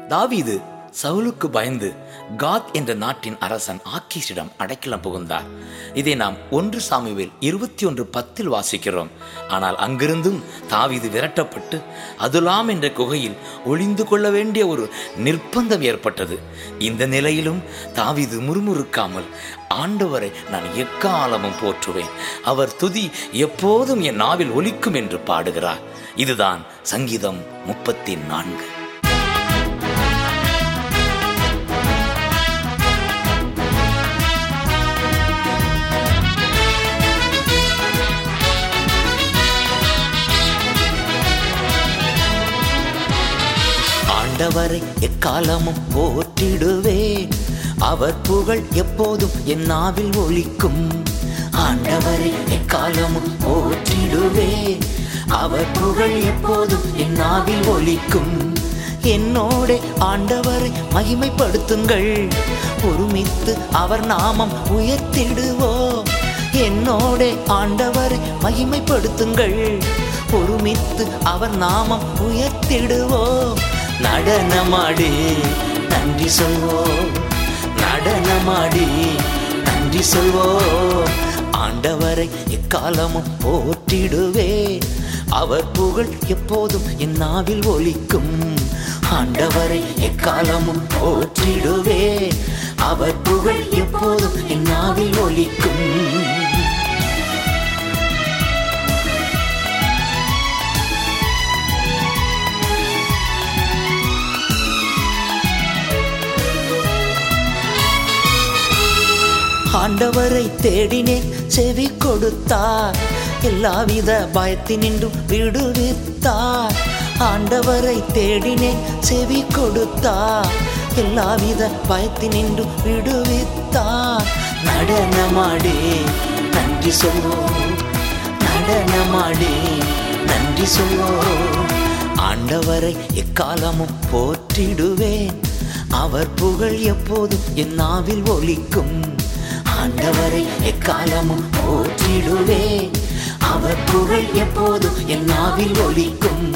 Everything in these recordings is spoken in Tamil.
தாவீது சவுலுக்கு பயந்து காத் என்ற நாட்டின் அரசன் ஆக்கீஷிடம் அடைக்கலம் புகுந்தார் இதை நாம் ஒன்று சாமுவேல் இருபத்தி ஒன்று பத்தில் வாசிக்கிறோம் ஆனால் அங்கிருந்தும் தாவீது விரட்டப்பட்டு அதுலாம் என்ற குகையில் ஒளிந்து கொள்ள வேண்டிய ஒரு நிர்பந்தம் ஏற்பட்டது இந்த நிலையிலும் தாவீது முறுமுறுக்காமல் ஆண்டவரை நான் எக்காலமும் போற்றுவேன் அவர் துதி எப்போதும் என் நாவில் ஒலிக்கும் என்று பாடுகிறார் இதுதான் சங்கீதம் முப்பத்தி நான்கு ஆண்டவரை எக்காலமும் போற்றிடுவேன் அவர் புகழ் எப்போதும் என் நாவில் ஒலிக்கும் ஆண்டவரை எக்காலமும் போற்றிடுவேன் அவர் புகழ் எப்போதும் என் நாவில் ஒலிக்கும் என்னோட ஆண்டவரை மகிமைப்படுத்துங்கள் ஒருமித்து அவர் நாமம் உயர்த்திடுவோம் என்னோட ஆண்டவரை மகிமைப்படுத்துங்கள் ஒருமித்து அவர் நாமம் உயர்த்திடுவோம் நடனமாடி நன்றி சொல்வோம் நடனமாடி நன்றி சொல்வோம் ஆண்டவரை எக்காலமும் போற்றிடுவேன் அவர் புகழ் எப்போதும் என் நாவில் ஒலிக்கும் ஆண்டவரை எக்காலமும் போற்றிடுவேன் அவர் புகழ் எப்போதும் என் நாவில் ஒலிக்கும் ஆண்டவரை தேடினேன் செவி கொடுத்தார் எல்லாவித பயத்தினின்றும் விடுவித்தார் ஆண்டவரை தேடினேன் செவி கொடுத்தார் எல்லாவித பயத்தினின்றும் விடுவித்தார் நடனமாடி நன்றி சொல்வோம் நடனமாடி நன்றி சொல்வோம் ஆண்டவரை எக்காலமும் போற்றிடுவேன் அவர் புகழ் எப்போதும் என் நாவில் ஒலிக்கும் ஆண்டவரை எக்காலமும் போற்றிடுவேன் அவர் புகழ் எப்போதும் என் நாவில் ஒலிக்கும்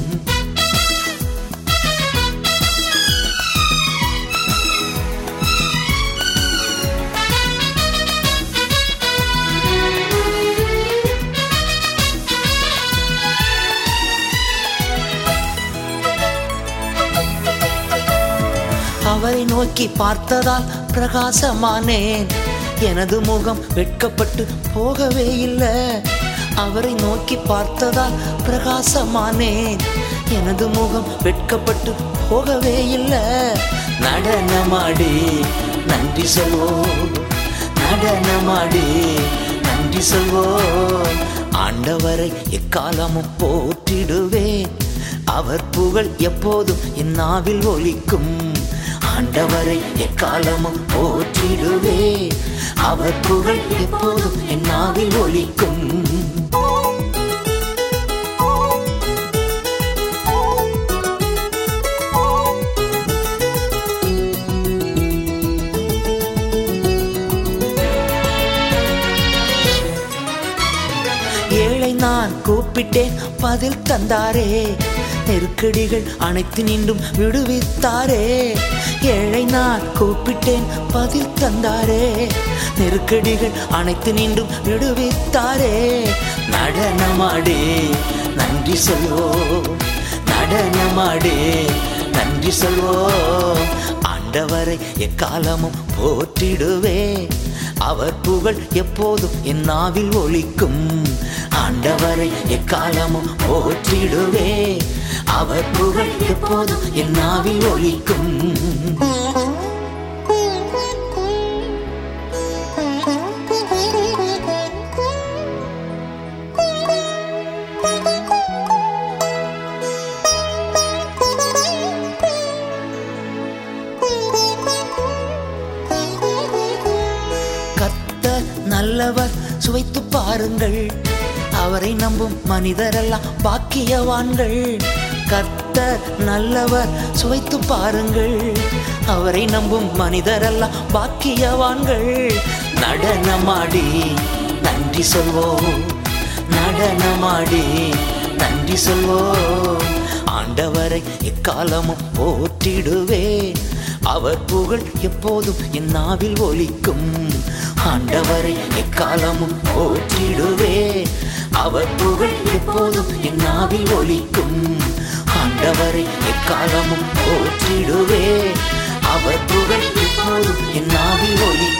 அவரை நோக்கி பார்த்ததால் பிரகாசமானேன் எனது முகம் வெட்கப்பட்டு போகவே இல்லை அவரை நோக்கி பார்த்ததால் பிரகாசமானேன் எனது முகம் வெட்கப்பட்டு போகவே இல்லை நடனமாடி நன்றி சொல்வோம் நடனமாடி நன்றி சொல்வோம் ஆண்டவரை எக்காலமும் போற்றிடுவேன் அவர் புகழ் எப்போதும் என் நாவில் ஒலிக்கும் ஆண்டவரை எக்காலமும் போற்றிடுவே அவர் புகழ் எப்போதும் என் நாவில் ஒலிக்கும் ஏழை நான் கூப்பிட்டேன் பதில் தந்தாரே நெருக்கடிகள் அனைத்து நின்றும் விடுவித்தாரே ஏழை நான் கூப்பிட்டேன் பதில் தந்தாரே நெருக்கடிகள் அனைத்து நின்றும் விடுவித்தாரே நடனமாடி நன்றி சொல்வோம் நடனமாடி நன்றி சொல்வோம் ஆண்டவரை எக்காலமும் போற்றிடுவே அவர் புகழ் எப்போதும் என் நாவில் ஒலிக்கும் ஆண்டவரை எக்காலமும் போற்றிடுவே அவர் புகழ் எப்போதும் என் நாவில் ஒலிக்கும் கர்த்தர் நல்லவர் சுவைத்து பாருங்கள் அவரை நம்பும் மனிதரெல்லாம் பாக்கியவான்கள் கர்த்தர் நல்லவர் சுவைத்து பாருங்கள் அவரை நம்பும் மனிதரெல்லாம் பாக்கியவான்கள் நடனமாடி நன்றி சொல்வோம் நடனமாடி நன்றி சொல்வோம் ஆண்டவரை எக்காலமும் போற்றிடுவேன் அவர் புகழ் எப்போதும் என் நாவில் ஒலிக்கும் ஆண்டவரை எக்காலமும் போற்றிடுவேன் அவர் புகழ் எப்போதும் என் நாவில் ஒலிக்கும் ஆண்டவரை எக்காலமும் போற்றிடுவேன் அவர் புகழ் எப்போதும் என் நாவில் ஒலிக்கும்